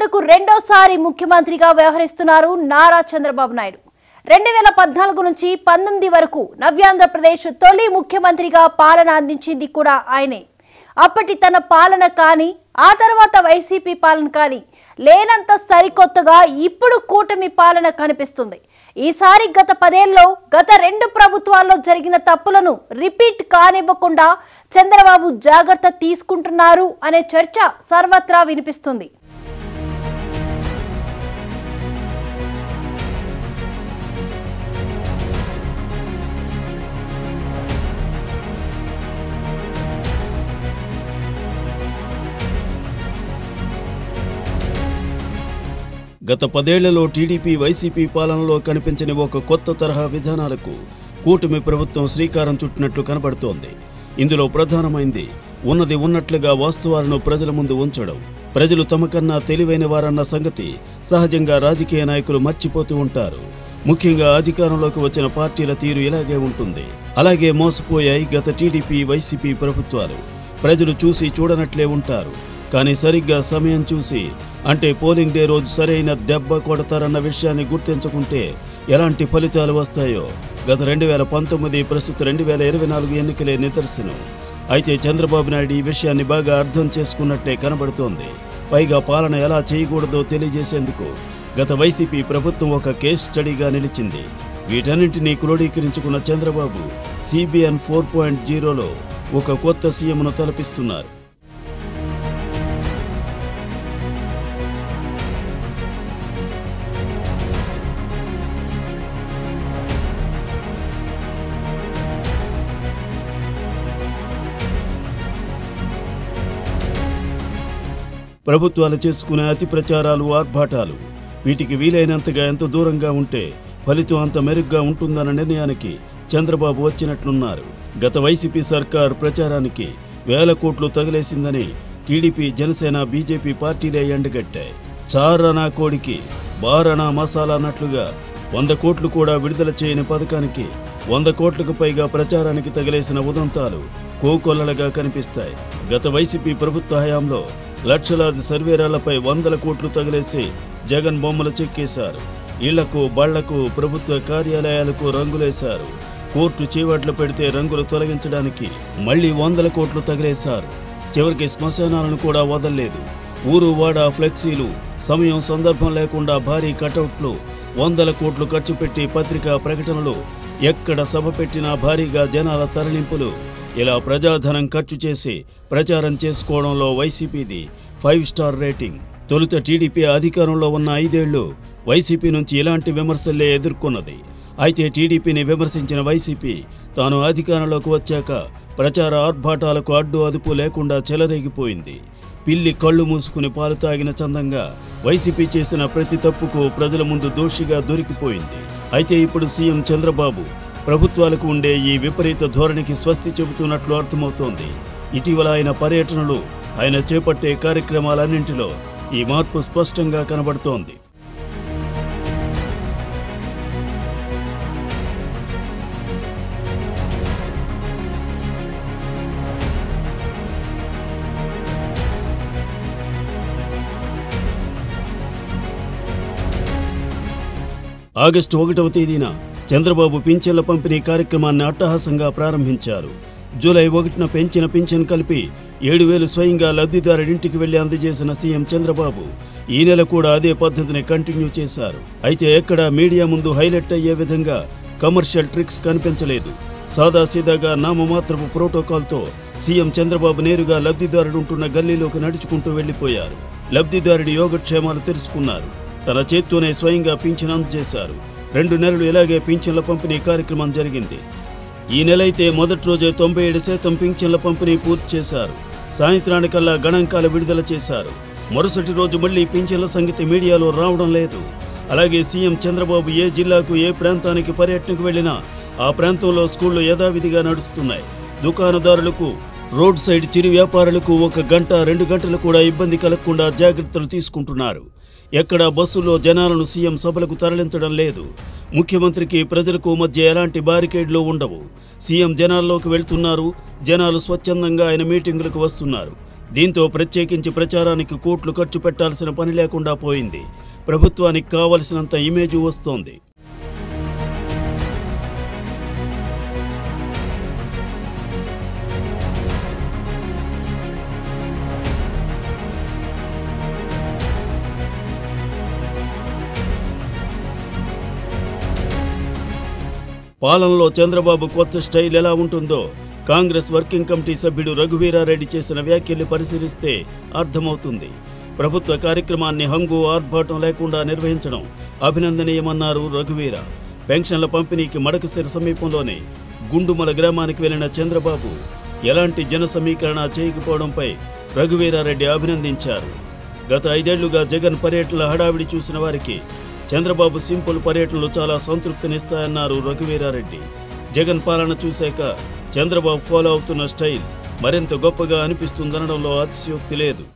ఆంధ్రకు రెండోసారి ముఖ్యమంత్రిగా వ్యవహరిస్తున్నారు నారా చంద్రబాబు నాయుడు రెండు వేల పద్నాలుగు నుంచి పంతొమ్మిది వరకు నవ్యాంధ్రప్రదేశ్ తొలి ముఖ్యమంత్రిగా పాలన అందించింది కూడా ఆయనే అప్పటి తన పాలన కానీ ఆ తర్వాత వైసీపీ పాలన కానీ లేనంత సరికొత్తగా ఇప్పుడు కూటమి పాలన కనిపిస్తుంది ఈసారి గత పదేళ్ళలో గత రెండు ప్రభుత్వాల్లో జరిగిన తప్పులను రిపీట్ కానివ్వకుండా చంద్రబాబు జాగ్రత్త తీసుకుంటున్నారు అనే చర్చ సర్వత్రా వినిపిస్తుంది గత పదేళ్లలో టీడీపీ వైసీపీ పాలనలో కనిపించని ఒక కొత్త తరహా విధానాలకు కూటమి ప్రభుత్వం శ్రీకారం చుట్టినట్లు కనబడుతోంది ఇందులో ప్రధానమైంది ఉన్నది ఉన్నట్లుగా వాస్తవాలను ప్రజల ముందు ఉంచడం ప్రజలు తమకన్నా తెలివైన వారన్న సంగతి సహజంగా రాజకీయ నాయకులు మర్చిపోతూ ఉంటారు ముఖ్యంగా అధికారంలోకి వచ్చిన పార్టీల తీరు ఇలాగే ఉంటుంది అలాగే మోసపోయాయి గత టీడీపీ వైసీపీ ప్రభుత్వాలు ప్రజలు చూసి చూడనట్లే ఉంటారు కానీ సరిగ్గా సమయం చూసి అంటే పోలింగ్ డే రోజు సరైన దెబ్బ కొడతారన్న విషయాన్ని గుర్తించకుంటే ఎలాంటి ఫలితాలు వస్తాయో గత రెండు వేల పంతొమ్మిది ప్రస్తుత రెండు వేల ఇరవై నాలుగు ఎన్నికలే నిదర్శనం అయితే చంద్రబాబు నాయుడు ఈ విషయాన్ని బాగా అర్థం చేసుకున్నట్టే కనబడుతోంది పైగా పాలన ఎలా చేయకూడదో తెలియజేసేందుకు గత వైసీపీ ప్రభుత్వం ఒక కేస్ స్టడీగా నిలిచింది వీటన్నింటినీ క్రోడీకరించుకున్న చంద్రబాబు సిబిఎన్ ఫోర్ పాయింట్ జీరోలో ఒక కొత్త సీఎంను తలపిస్తున్నారు ప్రభుత్వాలు చేసుకునే అతి ప్రచారాలు ఆర్భాటాలు వీటికి వీలైనంతగా ఎంత దూరంగా ఉంటే ఫలితం అంత మెరుగ్గా ఉంటుందన్న నిర్ణయానికి చంద్రబాబు వచ్చినట్లున్నారు గత వైసీపీ సర్కార్ ప్రచారానికి వేల కోట్లు తగిలేసిందని టీడీపీ జనసేన బీజేపీ పార్టీలే ఎండగట్టాయి చారనా కోడికి బారనా మసాలా అన్నట్లుగా వంద కోట్లు కూడా విడుదల చేయని పథకానికి వంద కోట్లకు పైగా ప్రచారానికి తగిలేసిన ఉదంతాలు కోకొల్లలుగా కనిపిస్తాయి గత వైసీపీ ప్రభుత్వ హయాంలో లక్షలాది సర్వేరాలపై వందల కోట్లు తగిలేసి జగన్ బొమ్మలు చెక్కేశారు ఇళ్లకు బళ్లకు ప్రభుత్వ కార్యాలయాలకు రంగులేశారు కోర్టు చీవట్లు పెడితే రంగులు తొలగించడానికి మళ్లీ వందల కోట్లు తగిలేశారు చివరికి శ్మశానాలను కూడా వదల్లేదు ఊరు వాడ ఫ్లెక్సీలు సమయం సందర్భం లేకుండా భారీ కటౌట్లు వందల కోట్లు ఖర్చు పెట్టి పత్రికా ప్రకటనలు ఎక్కడ సభ పెట్టినా భారీగా జనాల తరలింపులు ఇలా ప్రజాధనం ఖర్చు చేసి ప్రచారం చేసుకోవడంలో వైసీపీది ఫైవ్ స్టార్ రేటింగ్ తొలుత టీడీపీ అధికారంలో ఉన్న ఐదేళ్లు వైసీపీ నుంచి ఇలాంటి విమర్శలే ఎదుర్కొన్నది అయితే టీడీపీని విమర్శించిన వైసీపీ తాను అధికారంలోకి వచ్చాక ప్రచార ఆర్భాటాలకు అడ్డు అదుపు లేకుండా చెలరేగిపోయింది పిల్లి కళ్ళు మూసుకుని పాలు తాగిన చందంగా వైసీపీ చేసిన ప్రతి తప్పుకు ప్రజల ముందు దోషిగా దొరికిపోయింది అయితే ఇప్పుడు సీఎం చంద్రబాబు ప్రభుత్వాలకు ఉండే ఈ విపరీత ధోరణికి స్వస్తి చెబుతున్నట్లు అర్థమవుతోంది ఇటీవల ఆయన పర్యటనలు ఆయన చేపట్టే కార్యక్రమాలన్నింటిలో ఈ మార్పు స్పష్టంగా కనబడుతోంది ఆగస్టు ఒకటవ తేదీన చంద్రబాబు పింఛన్ల పంపిణీ కార్యక్రమాన్ని అట్టహాసంగా ప్రారంభించారు జూలై ఒకటిన పెంచిన పింఛన్ కలిపి ఏడు వేలు స్వయంగా లబ్ధిదారుడింటికి వెళ్లి అందజేసిన సీఎం చంద్రబాబు ఈ నెల కూడా అదే పద్ధతిని కంటిన్యూ చేశారు అయితే ఎక్కడా మీడియా ముందు హైలైట్ అయ్యే విధంగా కమర్షియల్ ట్రిక్స్ కనిపించలేదు సాదాసీదాగా నామమాత్రపు ప్రోటోకాల్తో సీఎం చంద్రబాబు నేరుగా లబ్ధిదారుడుంటున్న గల్లీలోకి నడుచుకుంటూ వెళ్లిపోయారు లబ్ధిదారుడి యోగక్షేమాలు తెలుసుకున్నారు తన చేత్తోనే స్వయంగా పింఛన్ అందజేశారు రెండు నెలలు ఇలాగే పింఛన్ల పంపిణీ కార్యక్రమం జరిగింది ఈ నెలైతే మొదటి రోజే తొంభై ఏడు శాతం పింఛన్ల పంపిణీ పూర్తి చేశారు సాయంత్రానికల్లా గణాంకాలు విడుదల చేశారు మరుసటి రోజు మళ్లీ పింఛన్ల సంగతి మీడియాలో రావడం లేదు అలాగే సీఎం చంద్రబాబు ఏ జిల్లాకు ఏ ప్రాంతానికి పర్యటనకు వెళ్లినా ఆ ప్రాంతంలో స్కూళ్లు యథావిధిగా నడుస్తున్నాయి దుకాణదారులకు రోడ్ సైడ్ చిరు వ్యాపారులకు ఒక గంట రెండు గంటలు కూడా ఇబ్బంది కలగకుండా జాగ్రత్తలు తీసుకుంటున్నారు ఎక్కడా బస్సుల్లో జనాలను సీఎం సభలకు తరలించడం లేదు ముఖ్యమంత్రికి ప్రజలకు మధ్య ఎలాంటి బారికేడ్లు ఉండవు సీఎం జనాల్లోకి వెళ్తున్నారు జనాలు స్వచ్ఛందంగా ఆయన మీటింగులకు వస్తున్నారు దీంతో ప్రత్యేకించి ప్రచారానికి కోట్లు ఖర్చు పెట్టాల్సిన పని లేకుండా పోయింది ప్రభుత్వానికి కావలసినంత ఇమేజ్ వస్తోంది పాలనలో చంద్రబాబు కొత్త స్టైల్ ఎలా ఉంటుందో కాంగ్రెస్ వర్కింగ్ కమిటీ సభ్యుడు రఘువీరారెడ్డి చేసిన వ్యాఖ్యలు పరిశీలిస్తే అర్థమవుతుంది ప్రభుత్వ కార్యక్రమాన్ని హంగు ఆర్భాటం లేకుండా నిర్వహించడం అభినందనీయమన్నారు రఘువీర పెన్షన్ల పంపిణీకి మడకసిర సమీపంలోనే గుండుమల గ్రామానికి వెళ్లిన చంద్రబాబు ఎలాంటి జన సమీకరణ చేయకపోవడంపై రఘువీరారెడ్డి అభినందించారు గత ఐదేళ్లుగా జగన్ పర్యటనల హడావిడి చూసిన వారికి చంద్రబాబు సింపుల్ పర్యటనలు చాలా సంతృప్తినిస్తాయన్నారు రఘువీరారెడ్డి జగన్ పాలన చూశాక చంద్రబాబు ఫాలో అవుతున్న స్టైల్ మరింత గొప్పగా అనిపిస్తుందనడంలో అతిశయోక్తి లేదు